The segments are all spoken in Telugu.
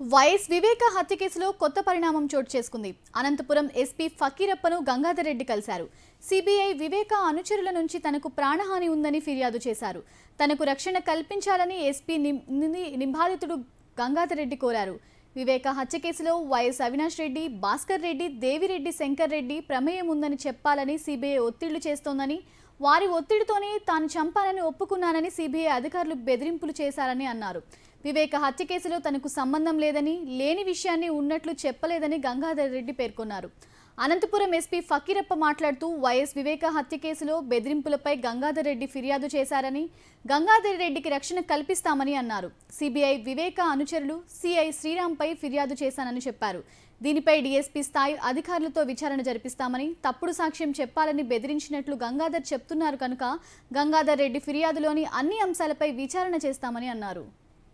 వైఎస్ వివేక హత్య కేసులో కొత్త పరిణామం చోటు చేసుకుంది అనంతపురం ఎస్పీ ఫకీరప్పను గంగాధర్ రెడ్డి కలిశారు సిబిఐ వివేక అనుచరుల నుంచి తనకు ప్రాణహాని ఉందని ఫిర్యాదు చేశారు తనకు రక్షణ కల్పించాలని ఎస్పీ నిం- ని- నింబాధితుడు గంగాధర్ రెడ్డి కోరారు వివేక హత్య కేసులో వైఎస్ అవినాష్ రెడ్డి భాస్కర్ రెడ్డి దేవిరెడ్డి శంకర్ రెడ్డి ప్రమేయం ఉందని చెప్పాలని సిబిఐ ఒత్తిళ్లు చేస్తోందని వారి ఒత్తిడితోనే తాను చంపానని ఒప్పుకున్నానని సిబిఐ అధికారులు బెదిరింపులు చేశారని అన్నారు వివేక హత్య కేసులో తనకు సంబంధం లేదని లేని విషయాన్ని ఉన్నట్లు చెప్పలేదని గంగాధర్ రెడ్డి పేర్కొన్నారు అనంతపురం ఎస్పీ ఫకీరప్ప మాట్లాడుతూ వైఎస్ వివేక హత్య కేసులో బెదిరింపులపై గంగాధర్ రెడ్డి ఫిర్యాదు చేశారని గంగాధర్ రెడ్డికి రక్షణ కల్పిస్తామని అన్నారు సిబిఐ వివేక అనుచరులు సిఐ శ్రీరాంపై ఫిర్యాదు చేశానని చెప్పారు దీనిపై డీఎస్పీ స్థాయి అధికారులతో విచారణ జరిపిస్తామని తప్పుడు సాక్ష్యం చెప్పాలని బెదిరించినట్లు గంగాధర్ చెప్తున్నారు కనుక గంగాధర్ రెడ్డి ఫిర్యాదులోని అన్ని అంశాలపై విచారణ చేస్తామని అన్నారు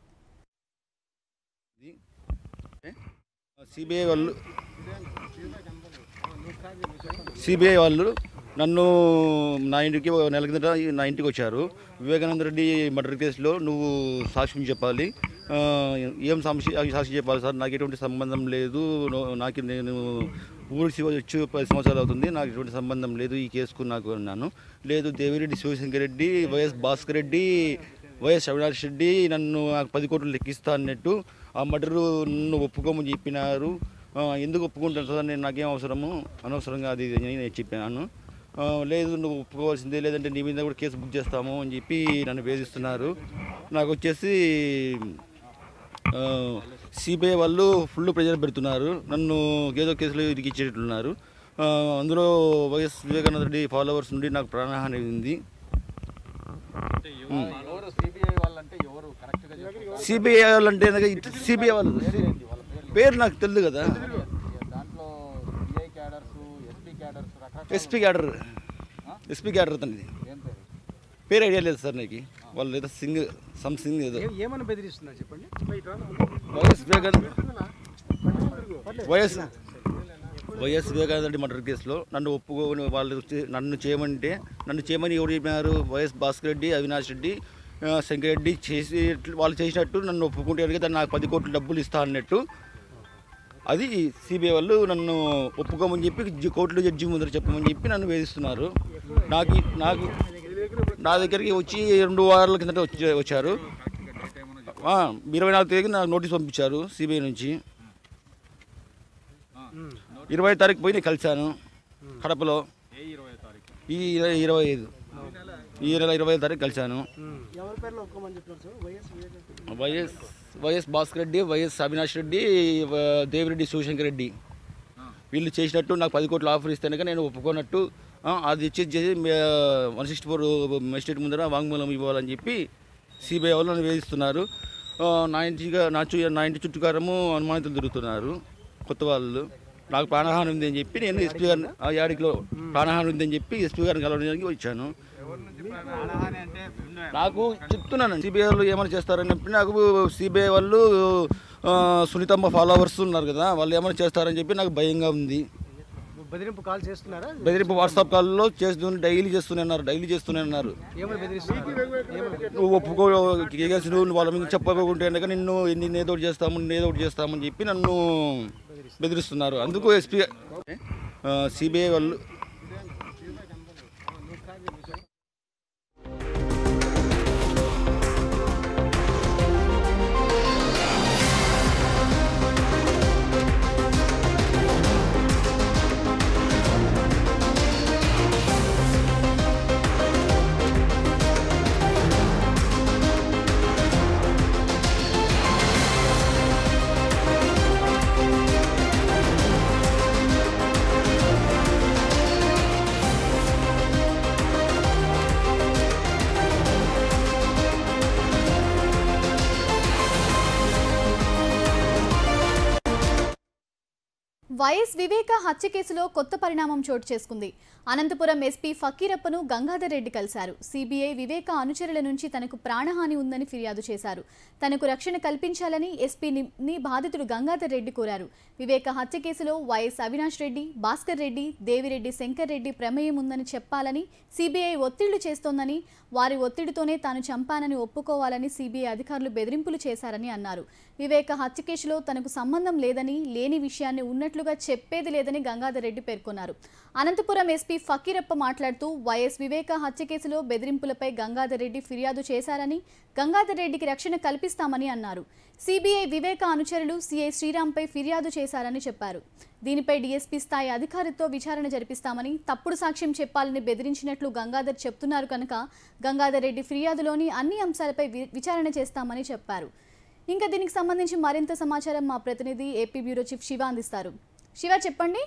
సిబిఐ వాళ్ళు సిబిఐ వాళ్ళు నన్ను నా ఇంటికి ఓ నెల కిందట నా ఇంటికి వచ్చారు వివేకానంద రెడ్డి మర్డర్ కేసులో నువ్వు సాక్ష్యం చెప్పాలి ఆ, ఏం సాక్షి సాక్షి చెప్పాలి సార్ నాకు ఎటువంటి సంబంధం లేదు నో- నాకు నేను ఊరికి వచ్చి పది సంవత్సరాలు అవుతుంది నాకు ఎటువంటి సంబంధం లేదు ఈ కేసుకు నాకు అన్నాను లేదు దేవిరెడ్డి శివశంకర్ రెడ్డి వైఎస్ భాస్కర్ రెడ్డి వైఎస్ అవినాష్ రెడ్డి నన్ను నాకు పది కోట్లు లెక్కిస్తా అన్నట్టు ఆ మర్డరు నన్ను ఒప్పుకోమని చెప్పినారు ఆ, ఎందుకు ఒప్పుకుంటాను సార్ నేను నాకేం అవసరము అనవసరంగా అది ఇది అని నేను చెప్పాను ఆ, లేదు నువ్వు ఒప్పుకోవాల్సిందే లేదంటే నీ మీద కూడా కేసు బుక్ చేస్తాము అని చెప్పి నన్ను వేధిస్తున్నారు నాకు వచ్చేసి సిబిఐ వాళ్ళు ఫుల్ ప్రెజర్ పెడుతున్నారు నన్ను ఏదో కేసులో ఇరికిచ్చేటట్టున్నారు ఆ, అందులో వైఎస్ వివేకానంద రెడ్డి ఫాలోవర్స్ నుండి నాకు ప్రాణహాని ఉంది ఎవరు సిబిఐ వాళ్ళంటే ఎవరు కరెక్ట్ గా చెప్పు. సిబిఐ వాళ్ళు అంటే సిబిఐ వాళ్ళు పేరు నాకు తెలియదు కదా దాంట్లో సిఐ క్యాడర్స్ ఎస్పీ క్యాడర్స్ రకరకాల ఎస్పీ క్యాడర్ ఎస్పీ క్యాడర్ అతనిది ఏం పేరు పేరు ఐడియా లేదు సార్ నాకు వాళ్ళు ఏదో సింగ్ సమ్ సింగ్ ఏదో ఏ- ఏమని బెదిరిస్తున్నారు చెప్పండి YS Vivekananda YS YS Vivekananda Reddy murder కేసులో నన్ను ఒప్పుకోని వాళ్ళు వచ్చి- నన్ను చేయమంటే నన్ను చేయమని ఎవరు చెప్పినారు వైఎస్ భాస్కర్ రెడ్డి అవినాష్ రెడ్డి ఆ, శంకర్ రెడ్డి చేసి వాళ్ళు చేసినట్టు నన్ను ఒప్పుకుంటే కనుక దాన్ని నాకు పది కోట్ల డబ్బులు ఇస్తా అన్నట్టు అది సిబిఐ వాళ్ళు నన్ను ఒప్పుకోమని చెప్పి జి- కోర్టులో జడ్జి ముందర చెప్పమని చెప్పి నన్ను వేధిస్తున్నారు నాకు నాకు నా దగ్గరికి వచ్చి రెండు వారాల కిందట వచ్చి వచ్చారు ఆ, ఇరవై నాలుగు తేదీకి నాకు నోటీస్ పంపించారు సిబిఐ నుంచి ఇరవై తారీఖు పోయి నేను కలిశాను కడపలో ఈ ఇరవై ఇరవై ఐదు ఈ నెల ఇరవై ఐదు తారీఖు కలిశాను ఎవరి పేర్లో ఒప్పుకోమని చెప్తున్నారు sir YS Vivekananda YS YS Bhaskar Reddy YS Avinash Reddy వ- దేవిరెడ్డి శివశంకర్ రెడ్డి వీళ్ళు చేసినట్టు నాకు పది కోట్లు ఆఫర్ ఇస్తే కనుక నేను ఒప్పుకున్నట్టు ఆ, అది ఇచ్చేసి వన్ సిక్స్టీ ఫోర్ మెజిస్ట్రేట్ ముందర వాంగ్మూలం ఇవ్వాలని చెప్పి సిబిఐ వాళ్ళు నన్ను వేధిస్తున్నారు ఆ, నా ఇంటిగా నా చు నా ఇంటి చుట్టుకారము అనుమానితులు తిరుగుతున్నారు కొత్త వాళ్ళు నాకు ప్రాణహాని ఉంది అని చెప్పి నేను ఎస్పీ గారిని ఆ యాడికిలో ప్రాణహాని ఉంది అని చెప్పి ఎస్పీ గారిని కలవడానికి వచ్చాను నాకు చెప్తున్నాను సిబిఐ వాళ్ళు ఏమైనా చేస్తారని చెప్పి నాకు సిబిఐ వాళ్ళు ఆ, సునీతమ్మ ఫాలోవర్స్ ఉన్నారు కదా వాళ్ళు ఏమైనా చేస్తారని చెప్పి నాకు భయంగా ఉంది బెదిరింపు కాల్ చేస్తున్నారా బెదిరింపు వాట్సాప్ కాల్లో చేస్తూ డైలీ చేస్తూనే ఉన్నారు డైలీ చేస్తూనే ఉన్నారు ఏమని బెదిరిస్తున్నారు ఏమని నువ్వు ఒప్పుకో కేసు నువ్వు వాళ్ళ మీద చెప్పకుంటే కనుక నిన్ను నిన్ను ఏదో ఒకటి చేస్తాము నిన్ను ఏదో ఒకటి చేస్తామని చెప్పి నన్ను బెదిరిస్తున్నారు అందుకు ఎస్పీ సిబిఐ వాళ్ళు వైఎస్ వివేక హత్య కేసులో కొత్త పరిణామం చోటు చేసుకుంది అనంతపురం ఎస్పీ ఫకీరప్పను గంగాధర్ రెడ్డి కలిశారు సిబిఐ వివేక అనుచరుల నుంచి తనకు ప్రాణహాని ఉందని ఫిర్యాదు చేశారు తనకు రక్షణ కల్పించాలని ఎస్పీని బాధితుడు గంగాధర్ రెడ్డి కోరారు వివేక హత్య కేసులో వైఎస్ అవినాష్ రెడ్డి భాస్కర్ రెడ్డి దేవిరెడ్డి శంకర్ రెడ్డి ప్రమేయం ఉందని చెప్పాలని సిబిఐ ఒత్తిళ్లు చేస్తోందని వారి ఒత్తిడితోనే తాను చంపానని ఒప్పుకోవాలని సిబిఐ అధికారులు బెదిరింపులు చేశారని అన్నారు వివేక హత్య కేసులో తనకు సంబంధం లేదని లేని విషయాన్ని ఉన్నట్లుగా చెప్పేది లేదని గంగాధర్ రెడ్డి పేర్కొన్నారు అనంతపురం ఎస్పీ ఫకీరప్ప మాట్లాడుతూ వైఎస్ వివేక హత్య కేసులో బెదిరింపులపై గంగాధర్ రెడ్డి ఫిర్యాదు చేశారని గంగాధర్ రెడ్డికి రక్షణ కల్పిస్తామని అన్నారు సిబిఐ వివేక అనుచరులు సిఐ శ్రీరాంపై ఫిర్యాదు చేశారని చెప్పారు దీనిపై డీఎస్పీ స్థాయి అధికారితో విచారణ జరిపిస్తామని తప్పుడు సాక్ష్యం చెప్పాలని బెదిరించినట్లు గంగాధర్ చెప్తున్నారు కనుక గంగాధర్ రెడ్డి ఫిర్యాదులోని అన్ని అంశాలపై వి- విచారణ చేస్తామని చెప్పారు ఇంకా దీనికి సంబంధించి మరింత సమాచారం మా ప్రతినిధి ఏపీ బ్యూరో చీఫ్ శివ అందిస్తారు శివ చెప్పండి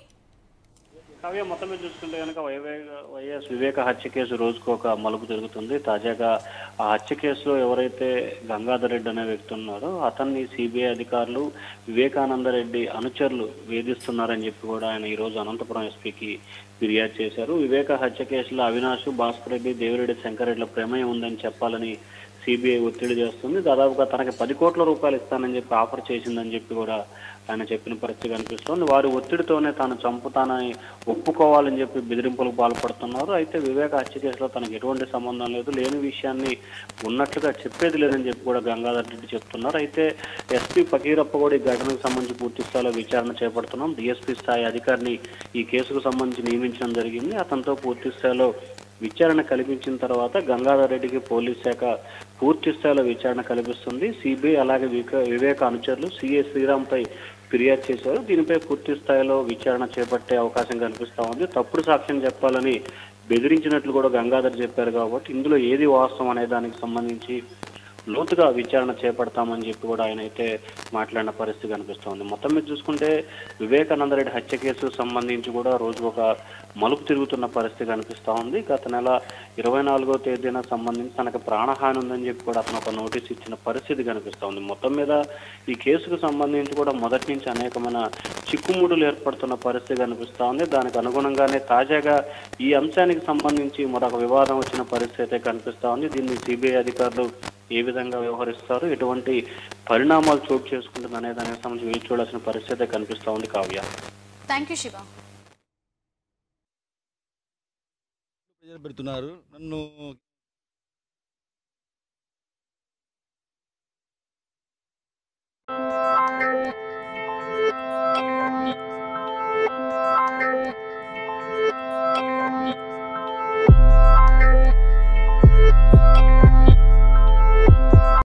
కావ్య మొత్తం మీద చూసుకుంటే కనుక వైఎస్ వివేక హత్య కేసు రోజుకు ఒక మలుపు జరుగుతుంది తాజాగా ఆ హత్య కేసులో ఎవరైతే గంగాధర్ రెడ్డి అనే వ్యక్తి ఉన్నారో అతన్ని సిబిఐ అధికారులు వివేకానంద రెడ్డి అనుచరులు వేధిస్తున్నారని చెప్పి కూడా ఆయన ఈ రోజు అనంతపురం ఎస్పీకి ఫిర్యాదు చేశారు వివేక హత్య కేసులో అవినాష్ భాస్కర్ రెడ్డి దేవిరెడ్డి శంకర్ రెడ్డిల ప్రమేయం ఉందని చెప్పాలని సిబిఐ ఒత్తిడి చేస్తుంది దాదాపుగా తనకి పది కోట్ల రూపాయలు ఇస్తానని చెప్పి ఆఫర్ చేసిందని చెప్పి కూడా ఆయన చెప్పిన పరిస్థితి కనిపిస్తోంది వారి ఒత్తిడితోనే తాను చంపుతానని ఒప్పుకోవాలని చెప్పి బెదిరింపులకు పాల్పడుతున్నారు అయితే వివేక హత్య కేసులో తనకు ఎటువంటి సంబంధం లేదు లేని విషయాన్ని ఉన్నట్లుగా చెప్పేది లేదని చెప్పి కూడా గంగాధర్ రెడ్డి చెప్తున్నారు అయితే ఎస్పీ ఫకీరప్ప కూడా ఈ ఘటనకు సంబంధించి పూర్తి స్థాయిలో విచారణ చేపడుతున్నాం డిఎస్పీ స్థాయి అధికారిని ఈ కేసుకు సంబంధించి నియమించడం జరిగింది అతనితో పూర్తి స్థాయిలో విచారణ కల్పించిన తర్వాత గంగాధర్ రెడ్డికి పోలీస్ శాఖ పూర్తి స్థాయిలో విచారణ కల్పిస్తుంది సిబిఐ అలాగే విక- వివేక అనుచరులు సిఏ శ్రీరామ్పై ఫిర్యాదు చేశారు దీనిపై పూర్తి స్థాయిలో విచారణ చేపట్టే అవకాశం కనిపిస్తా ఉంది తప్పుడు సాక్ష్యం చెప్పాలని బెదిరించినట్లు కూడా గంగాధర్ చెప్పారు కాబట్టి ఇందులో ఏది వాస్తవం అనే దానికి సంబంధించి లోతుగా విచారణ చేపడతామని చెప్పి కూడా ఆయన అయితే మాట్లాడిన పరిస్థితి కనిపిస్తోంది మొత్తం మీద చూసుకుంటే వివేకానందరెడ్డి హత్య కేసుకు సంబంధించి కూడా రోజు ఒక మలుపు తిరుగుతున్న పరిస్థితి కనిపిస్తా ఉంది గత నెల ఇరవై నాలుగో తేదీన సంబంధించి తనకు ప్రాణహాని ఉందని చెప్పి కూడా అతను ఒక నోటీస్ ఇచ్చిన పరిస్థితి కనిపిస్తా ఉంది మొత్తం మీద ఈ కేసుకు సంబంధించి కూడా మొదటి నుంచి అనేకమైన చిక్కుముడులు ఏర్పడుతున్న పరిస్థితి కనిపిస్తా ఉంది దానికి అనుగుణంగానే తాజాగా ఈ అంశానికి సంబంధించి మరొక వివాదం వచ్చిన పరిస్థితి అయితే కనిపిస్తా ఉంది దీన్ని సిబిఐ అధికారులు ఏ విధంగా వ్యవహరిస్తారు ఎటువంటి పరిణామాలు చోటు చేసుకుంటుంది అనే దానికి సంబంధించి వేచి చూడాల్సిన పరిస్థితి అయితే కనిపిస్తా ఉంది Kavya thank you Siva pressure పెడుతున్నారు నన్ను